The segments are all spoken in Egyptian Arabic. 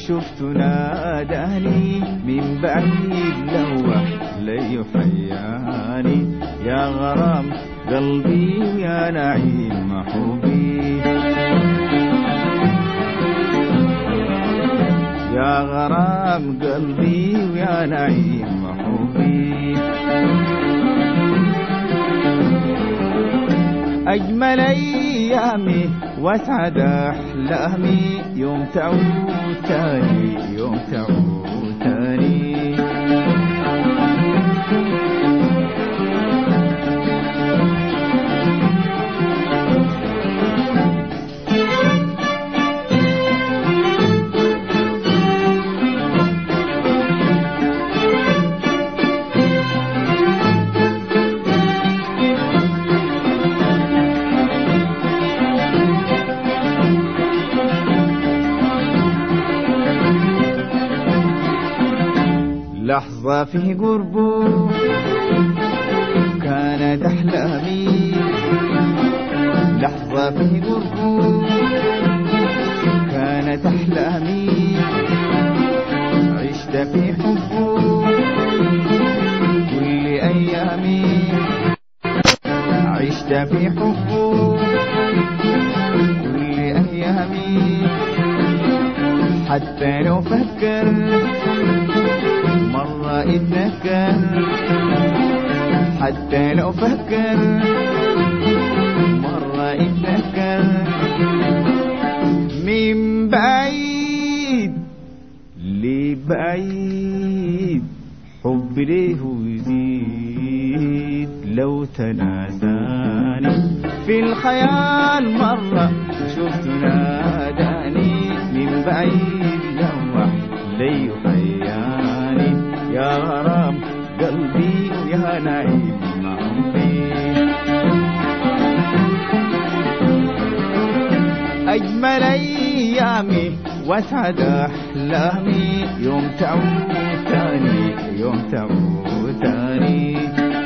شفت ناداني من بعيد لوح لي حياني يا غرام قلبي يا نعيم حبي يا غرام قلبي ويا نعيم حبي أجمل أيامي وأسعد أحلامي يوم تعود تاني يوم تعود تاني لحظة في قربه كانت أحلامي لحظة في قربه كانت أحلامي عشت في حبه كل أيامي عشت في حبه كل أيامي حتى لو فكر مرة اتذكر حتى لو فكر مرة اتذكر من بعيد لبعيد حب ليه يزيد لو تناداني في الخيال مرة شفت ناداني من بعيد لوح لي حياني يا غرام قلبي ويا نعيم عمري أجمل أيامي وأسعد أحلامي يوم تعود تاني يوم تعود تاني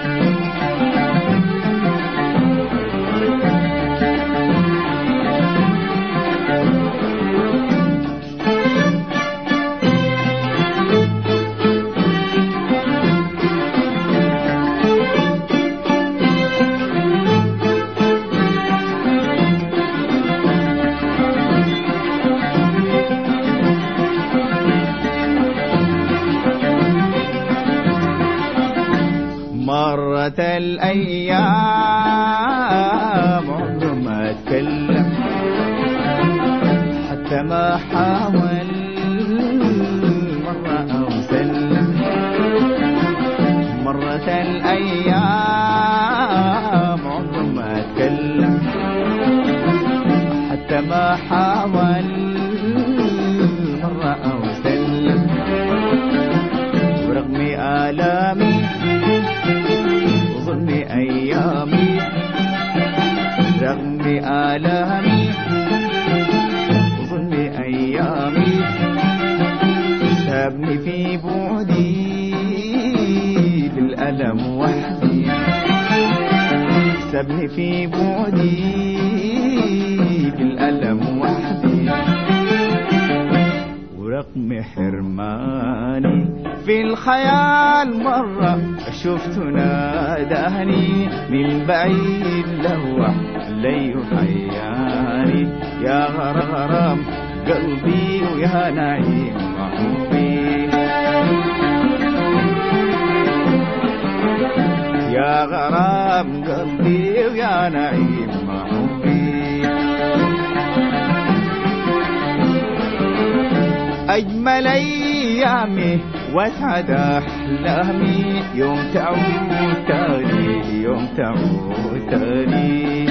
مرت الأيام عمره ما اتكلم حتى ما حاول مرة أو سلم مرت الأيام عمره ما اتكلم حتى ما حاول مرة أو سلم ورغم آلامي ظلم أيامي رغم آلامي ظلم أيامي سابني في بعدي بالألم وحدي سابني في بعدي بالألم وحدي ورغم حرماني في الخيال مرة شفت ناداني من بعيد لوح لي حياني يا غرام قلبي ويا نعيم حبي يا غرام قلبي ويا نعيم حبي أجمل أيامي وأسعد أحلامي يوم تعود تاني يوم تعود تاني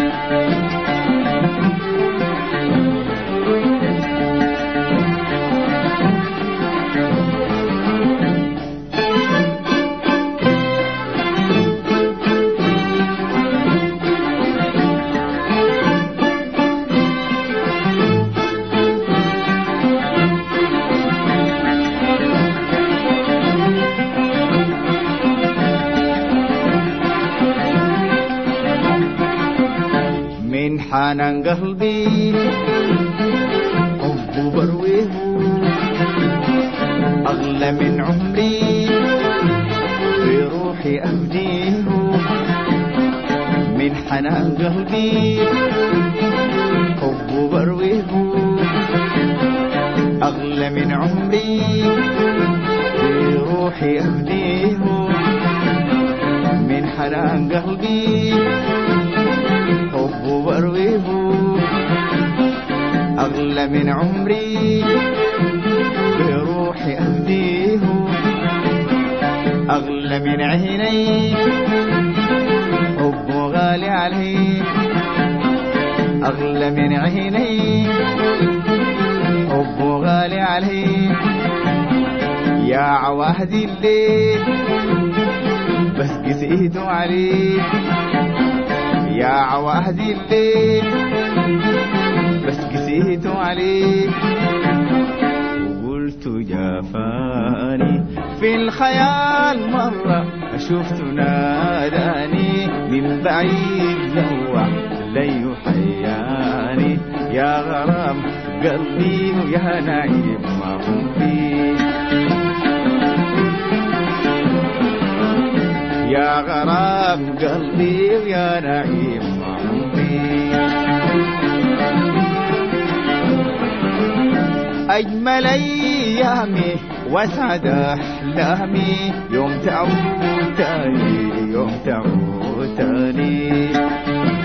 من حنان قلبي حب برويه أغلى من عمري في روحي أفديه من حنان قلبي حب برويه أغلى من عمري في روحي أفديه من حنان قلبي حب برويه أغلى من عمري بروحي أهديه أغلى من عيني حبه غالي علي أغلى من عيني حبه غالي علي يا عواهد الليل بس قسيت عليه يا عواهد الليل بس قسيت عليه وقلت جافاني في الخيال مرة شفت ناداني من بعيد نوع لي حياني يا غرام قلبي ويا نعيم ما هم فيه يا غرام قلبي ويا نعيم ما هم فيه أجمل أيامي وأسعد أحلامي يوم تعود تاني يوم تعود تاني